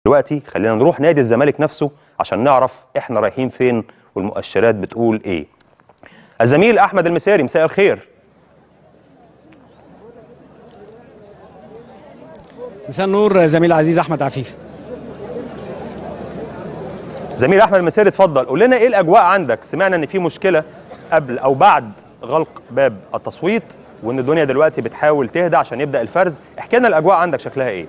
دلوقتي خلينا نروح نادي الزمالك نفسه عشان نعرف احنا رايحين فين والمؤشرات بتقول ايه الزميل احمد المساري مساء الخير مساء النور زميل العزيز احمد عفيف زميل احمد المساري اتفضل قول لنا ايه الاجواء عندك سمعنا ان في مشكله قبل او بعد غلق باب التصويت وان الدنيا دلوقتي بتحاول تهدى عشان يبدا الفرز احكي لنا الاجواء عندك شكلها ايه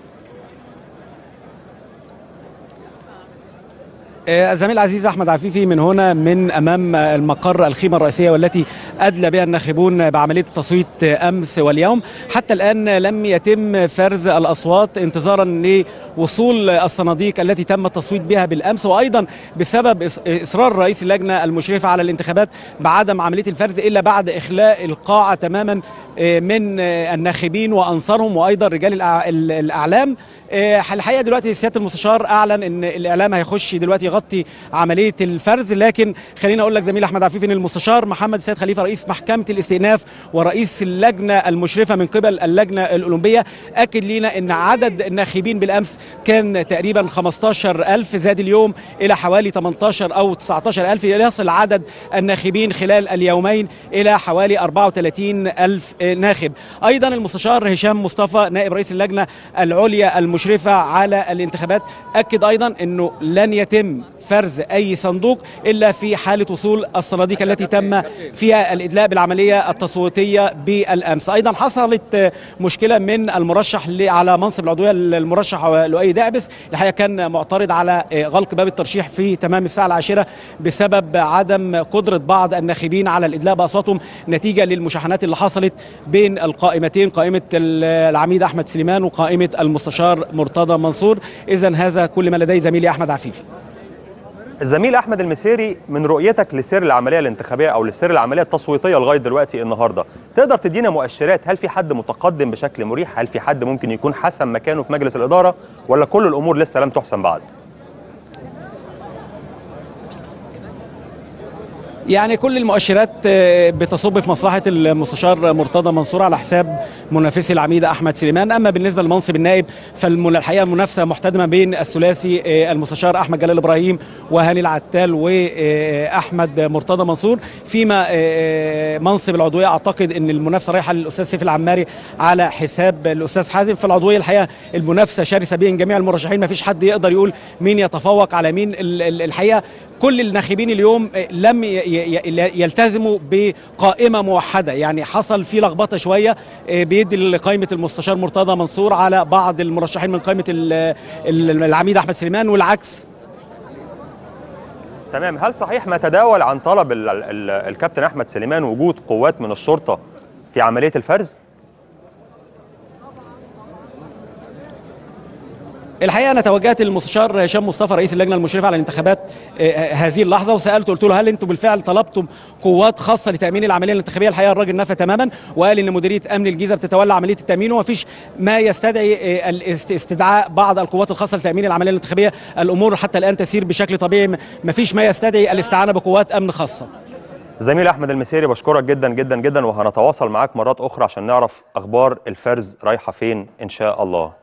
الزميل العزيز احمد عفيفي من هنا من امام المقر الخيمه الرئيسيه والتي ادلى بها الناخبون بعمليه التصويت امس واليوم حتى الان لم يتم فرز الاصوات انتظارا لوصول الصناديق التي تم التصويت بها بالامس وايضا بسبب اصرار رئيس اللجنه المشرفه على الانتخابات بعدم عمليه الفرز الا بعد اخلاء القاعه تماما من الناخبين وانصارهم وايضا رجال الاعلام الحقيقه دلوقتي سياده المستشار اعلن ان الاعلام هيخش دلوقتي يغطي عمليه الفرز لكن خليني اقول لك زميل احمد عفيف ان المستشار محمد السيد خليفه رئيس محكمه الاستئناف ورئيس اللجنه المشرفه من قبل اللجنه الاولمبيه اكد لنا ان عدد الناخبين بالامس كان تقريبا 15000 زاد اليوم الى حوالي 18 او 19000 يصل عدد الناخبين خلال اليومين الى حوالي 34000 ناخب ايضا المستشار هشام مصطفى نائب رئيس اللجنه العليا المشرفه على الانتخابات اكد ايضا انه لن يتم فرز اي صندوق الا في حاله وصول الصناديق التي تم فيها الادلاء بالعمليه التصويتيه بالامس ايضا حصلت مشكله من المرشح على منصب العضويه المرشح لؤي دعبس الحقيقه كان معترض على غلق باب الترشيح في تمام الساعه العاشره بسبب عدم قدره بعض الناخبين على الادلاء باصواتهم نتيجه للمشاحنات اللي حصلت بين القائمتين قائمه العميد احمد سليمان وقائمه المستشار مرتضى منصور اذا هذا كل ما لدي زميلي احمد عفيفي الزميل احمد المسيري من رؤيتك لسير العمليه الانتخابيه او لسير العمليه التصويتيه لغايه دلوقتي النهارده تقدر تدينا مؤشرات هل في حد متقدم بشكل مريح هل في حد ممكن يكون حسم مكانه في مجلس الاداره ولا كل الامور لسه لم تحسم بعد يعني كل المؤشرات بتصب في مصلحة المستشار مرتضى منصور على حساب منافسي العميد أحمد سليمان أما بالنسبة لمنصب النائب فالحقيقة المنافسة محتدمة بين الثلاثي المستشار أحمد جلال إبراهيم وهاني العتال وأحمد مرتضى منصور فيما منصب العضوية أعتقد أن المنافسة رايحة للأستاذ سيف العماري على حساب الأستاذ حازم في العضوية الحقيقة المنافسة شرسة بين جميع المرشحين ما فيش حد يقدر يقول مين يتفوق على مين الحقيقة كل الناخبين اليوم لم يلتزموا بقائمه موحده يعني حصل في لخبطه شويه بيدي لقائمه المستشار مرتضى منصور على بعض المرشحين من قائمه العميد احمد سليمان والعكس تمام هل صحيح ما تداول عن طلب ال ال الكابتن احمد سليمان وجود قوات من الشرطه في عمليه الفرز الحقيقه انا توجهت للمستشار هشام مصطفى رئيس اللجنه المشرفه على الانتخابات هذه اللحظه وسالته قلت له هل انتم بالفعل طلبتم قوات خاصه لتامين العمليه الانتخابيه الحقيقه الراجل نفى تماما وقال ان مديريه امن الجيزه بتتولى عمليه التامين وما فيش ما يستدعي استدعاء بعض القوات الخاصه لتامين العمليه الانتخابيه الامور حتى الان تسير بشكل طبيعي ما فيش ما يستدعي الاستعانه بقوات امن خاصه زميل احمد المسيري بشكرك جدا جدا جدا وهنتواصل معاك مرات اخرى عشان نعرف اخبار الفرز رايحه فين ان شاء الله